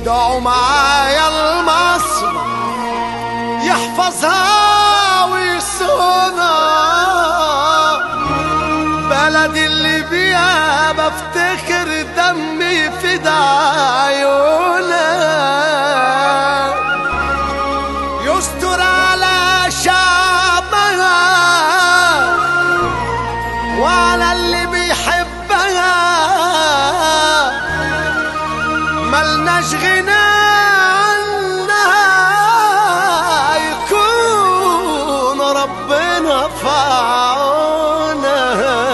ادعوا معايا المصر يحفظها ويصونها بلدي اللي بيها بفتخر دمي في عيونها يستر على شعبها وعلى اللي بيحبها ملناش غنى عنها يكون ربنا في عونها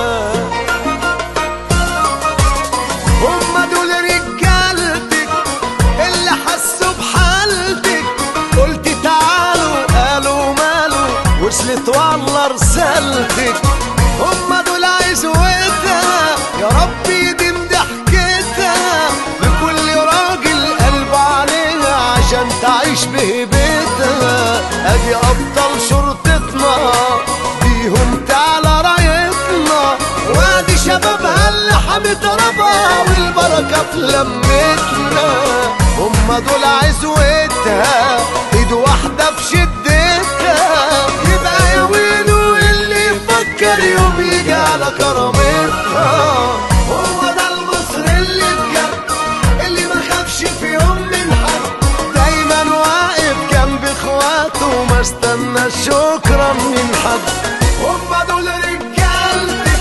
هما دول رجالتك اللي حسوا بحالتك قلت تعالوا قالوا مالوا وصلت والله رسالتك هما دول عزوتها يا رب يديم ضحكتها لكل راجل قلبه عليها عشان تعيش بهبتها ادي ابطال شرطتنا بيهم تعالى رايتنا وادي شبابها اللي حمت ربها والبركه في لمتنا هما دول عزوتها ايد واحده في شدتها يبقى يا ويلو اللي يفكر يوم يجي على كرامتها هو ده المصر اللي بجد اللي ما خافش في يوم من حد دايما واقف جنب اخواته وما استنى شكرا من حد هما دول رجالتي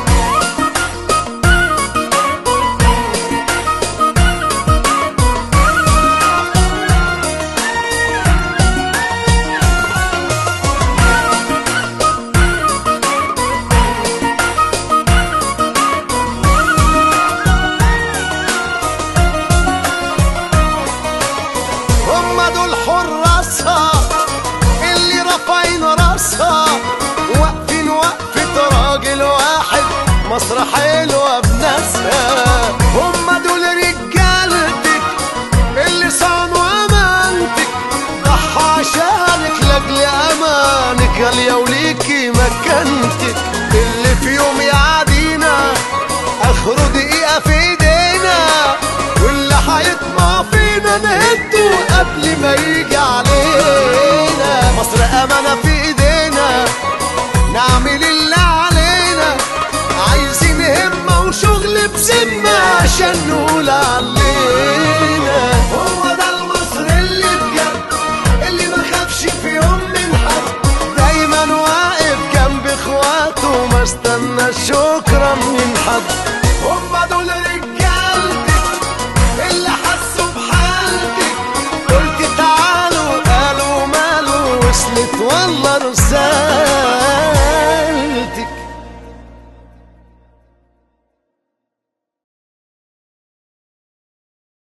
هما دول حراسها اللي رافعين راسها واقفين وقفة راجل واحد مصر حلوة بناسها هما دول رجالتك اللي صانوا امانتك ضحوا عشانك لاجل امانك غالية وليكي مكانتك اللي في يوم يعادينا اخره دقيقة في ايدينا واللي هيطمع فينا نهده قبل ما يجي علينا مصر امانة في ايدينا نعمل اللي علينا عايزين همة وشغل بذمة عشان نقول علينا هو